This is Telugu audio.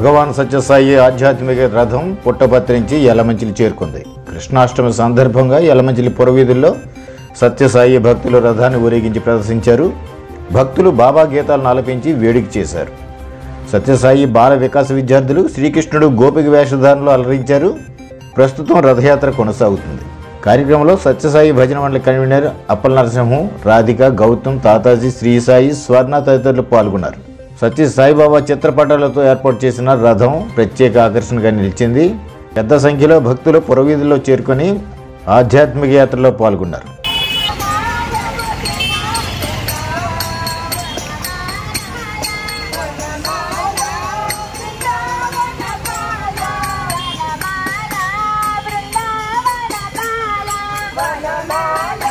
భగవాన్ సత్యసాయి ఆధ్యాత్మిక రథం పుట్టపర్తి నుంచి యలమంచిలి చేరుకుంది కృష్ణాష్టమి సందర్భంగా యలమంచిలి పురవీధుల్లో సత్యసాయి భక్తులు రథాన్ని ఊరేగించి ప్రదర్శించారు భక్తులు బాబా గీతాలను ఆలపించి వేడుక చేశారు సత్యసాయి బాల వికాస విద్యార్థులు శ్రీకృష్ణుడు గోపిక వేషధారణలో అలరించారు ప్రస్తుతం రథయాత్ర కొనసాగుతుంది కార్యక్రమంలో సత్యసాయి భజన మండలి కన్వీనర్ అప్పల నరసింహం రాధిక గౌతమ్ తాతాజీ శ్రీసాయి స్వర్ణ తదితరులు పాల్గొన్నారు సత్య సాయిబాబా చిత్రపటాలతో ఏర్పాటు చేసిన రథం ప్రత్యేక ఆకర్షణగా నిలిచింది పెద్ద సంఖ్యలో భక్తులు పురవీధుల్లో చేరుకొని ఆధ్యాత్మిక యాత్రలో పాల్గొన్నారు వనమాల